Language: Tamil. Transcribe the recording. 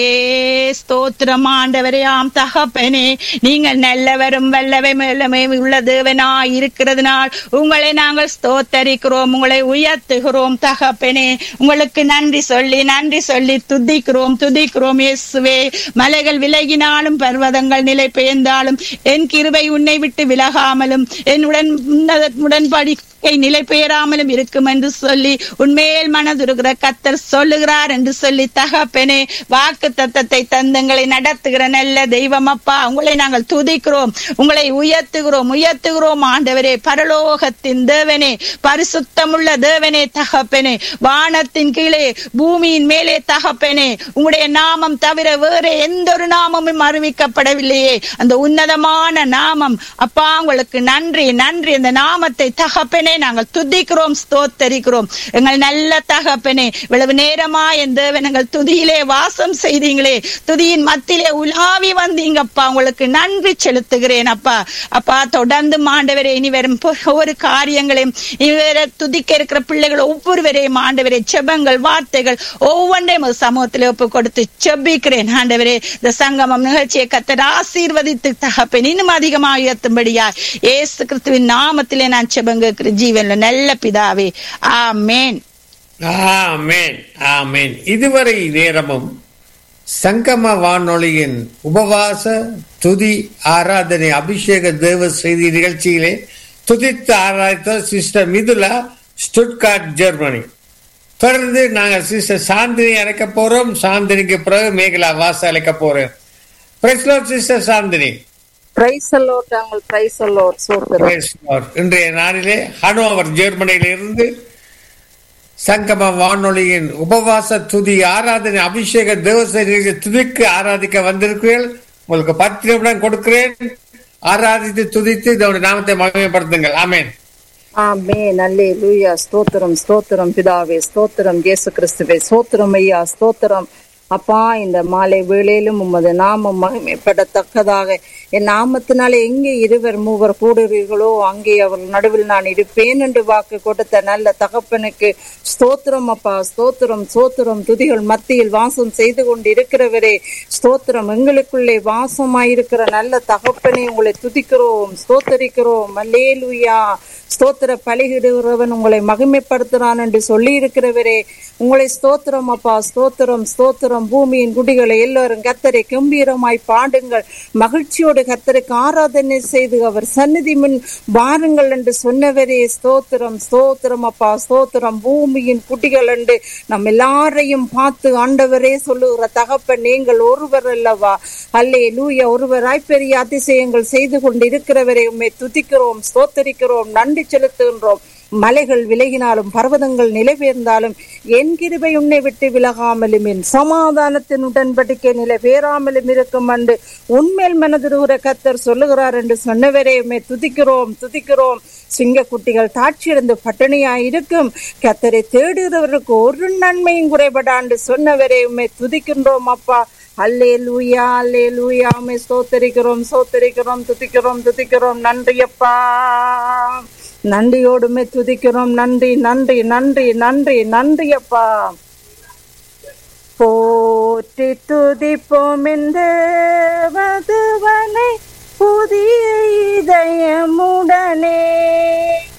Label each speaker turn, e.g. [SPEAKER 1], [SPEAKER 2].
[SPEAKER 1] ஸ்தோத்திரம் ஆண்டவரையாம் தகப்பனே நீங்கள் நல்லவரும் வல்லவை மேலமே உள்ள தேவனாய் இருக்கிறதுனால் உங்களை நாங்கள் ஸ்தோத்தரிக்கிறோம் உங்களை உயர்த்துகிறோம் தகப்பனே உங்களுக்கு நன்றி சொல்லி நன்றி சொல்லி துதிக்கிறோம் துதிக்கிறோம் இயேசுவே மலைகள் விலகினாலும் பர்வதங்கள் நிலை பெயர்ந்தாலும் என் கிருபை உன்னை விட்டு விலகாமலும் என் உடன் உன்னத- உடன்படி கை நிலை பெயராமலும் இருக்கும் என்று சொல்லி உண்மையில் மனதுருகிற கத்தர் சொல்லுகிறார் என்று சொல்லி தகப்பனே வாக்கு தத்தத்தை தந்தங்களை நடத்துகிற நல்ல தெய்வம் அப்பா உங்களை நாங்கள் துதிக்கிறோம் உங்களை உயர்த்துகிறோம் உயர்த்துகிறோம் ஆண்டவரே பரலோகத்தின் தேவனே பரிசுத்தமுள்ள தேவனே தகப்பனே வானத்தின் கீழே பூமியின் மேலே தகப்பனே உங்களுடைய நாமம் தவிர வேற எந்த ஒரு நாமமும் அறிவிக்கப்படவில்லையே அந்த உன்னதமான நாமம் அப்பா உங்களுக்கு நன்றி நன்றி அந்த நாமத்தை தகப்பனே நாங்கள் துதிக்கிறோம் ஸ்தோத்தரிக்கிறோம் எங்கள் நல்ல தகப்பனே இவ்வளவு நேரமா என் தேவன் எங்கள் துதியிலே வாசம் செய்தீங்களே துதியின் மத்தியிலே உலாவி வந்தீங்கப்பா உங்களுக்கு நன்றி செலுத்துகிறேன் அப்பா அப்பா தொடர்ந்து மாண்டவரே இனி வரும் பொ- ஒவ்வொரு காரியங்களையும் இனி வேற துதிக்க இருக்கிற பிள்ளைகள் ஒவ்வொருவரையும் ஆண்டவரே செபங்கள் வார்த்தைகள் ஒவ்வொன்றையும் ஒரு சமூகத்திலே ஒப்பு கொடுத்து செபிக்கிறேன் ஆண்டவரே இந்த சங்கமம் நிகழ்ச்சியை கத்தர் ஆசீர்வதித்து தகப்பேன் இன்னும் அதிகமாக உயர்த்தும்படியா ஏசு கிறிஸ்துவின் நாமத்திலே நான் செபங்க ஜீவன்ல நல்ல பிதாவே ஆமேன்
[SPEAKER 2] ஆமென் ஆமென் இதுவரை நேரமும் சங்கம வானொலியின் உபவாச துதி ஆராதனை அபிஷேக தேவ செய்தி நிகழ்ச்சியிலே துதித்து ஆராய்த்த சிஸ்டர் மிதுலா ஸ்டுட்கார்ட் ஜெர்மனி தொடர்ந்து நாங்கள் சிஸ்டர் சாந்தினி அழைக்க போறோம் சாந்தினிக்கு பிறகு மேகலா வாச அழைக்க போறோம் praise Lord sister Chandini
[SPEAKER 3] praise Lord நாங்கள் பிரைஸ் அலோட் சோத்திரம்
[SPEAKER 2] Praise Lord. இன்றைய நாளிலே ஹனோவர் ஜெர்மனியிலிருந்து சங்கம வானொலியின் உபவாச துதி ஆராதனை அபிஷேக தேவசரி துதிக்கு ஆராதிக்க வந்திருக்கிறீர்கள் உங்களுக்கு பத்து நிமிடம் கொடுக்கிறேன் ஆராதித்து துதித்து இதோட நாமத்தை மகிமைப்படுத்துங்கள் ஆமென்
[SPEAKER 3] ஆமென் அல்லேலூயா ஸ்தோத்திரம் ஸ்தோத்திரம் பிதாவே ஸ்தோத்திரம் இயேசு கிறிஸ்துவே ஸ்தோத்திரம் ஐயா ஸ்தோத்திரம் அப்பா இந்த மாலை வேளையிலும் உமது நாமம் மகிமைப்படத்தக்கதாக என் நாமத்தினாலே எங்கே இருவர் மூவர் கூடுறீர்களோ அங்கே அவர் நடுவில் நான் இருப்பேன் என்று வாக்கு கொடுத்த நல்ல தகப்பனுக்கு ஸ்தோத்திரம் அப்பா ஸ்தோத்திரம் ஸ்தோத்திரம் துதிகள் மத்தியில் வாசம் செய்து கொண்டு இருக்கிறவரே ஸ்தோத்திரம் எங்களுக்குள்ளே வாசமாயிருக்கிற நல்ல தகப்பனை உங்களை துதிக்கிறோம் ஸ்தோத்தரிக்கிறோம் அல்லேலூயா ஸ்தோத்திர பலிகிடுகிறவன் உங்களை மகிமைப்படுத்துறான் என்று சொல்லி இருக்கிறவரே உங்களை ஸ்தோத்திரம் அப்பா ஸ்தோத்திரம் ஸ்தோத்திரம் பூமியின் குடிகளை எல்லோரும் கத்தரை கம்பீரமாய் பாடுங்கள் மகிழ்ச்சியோடு கத்தருக்கு ஆராதனை செய்து அவர் சந்நிதி முன் வாருங்கள் என்று சொன்னவரே ஸ்தோத்திரம் ஸ்தோத்திரம் அப்பா ஸ்தோத்திரம் பூமியின் குட்டிகள் என்று நம் எல்லாரையும் பார்த்து ஆண்டவரே சொல்லுகிற தகப்பன் நீங்கள் ஒருவர் அல்லவா அல்லே லூயா ஒருவராய் பெரிய அதிசயங்கள் செய்து கொண்டிருக்கிறவரை உண்மை துதிக்கிறோம் ஸ்தோத்தரிக்கிறோம் நன்றி செலுத்துகின்றோம் மலைகள் விலகினாலும் பர்வதங்கள் நிலைபெயர்ந்தாலும் என் கிருபை உன்னை விட்டு விலகாமலும் என் சமாதானத்தின் உடன்படிக்கை நிலைபெறாமலும் இருக்கும் என்று உண்மையில் மனதிருகிற கத்தர் சொல்லுகிறார் என்று சொன்னவரே உம்மை துதிக்கிறோம் துதிக்கிறோம் சிங்கக்குட்டிகள் தாட்சியிருந்து பட்டினியாய் இருக்கும் கத்தரை தேடுகிறவருக்கு ஒரு நன்மையும் குறைபடாண்டு சொன்னவரே உம்மை துதிக்கின்றோம் அப்பா அல்லே லூயா அல்லே லூயா உம்மை ஸ்தோத்தரிக்கிறோம் ஸ்தோத்தரிக்கிறோம் துதிக்கிறோம் துதிக்கிறோம் நன்றி அப்பா நன்றியோடுமே துதிக்கிறோம் நன்றி நன்றி நன்றி நன்றி நன்றி அப்பா போற்றி துதிப்போம் இந்த வதுவனை புதிய இதயமுடனே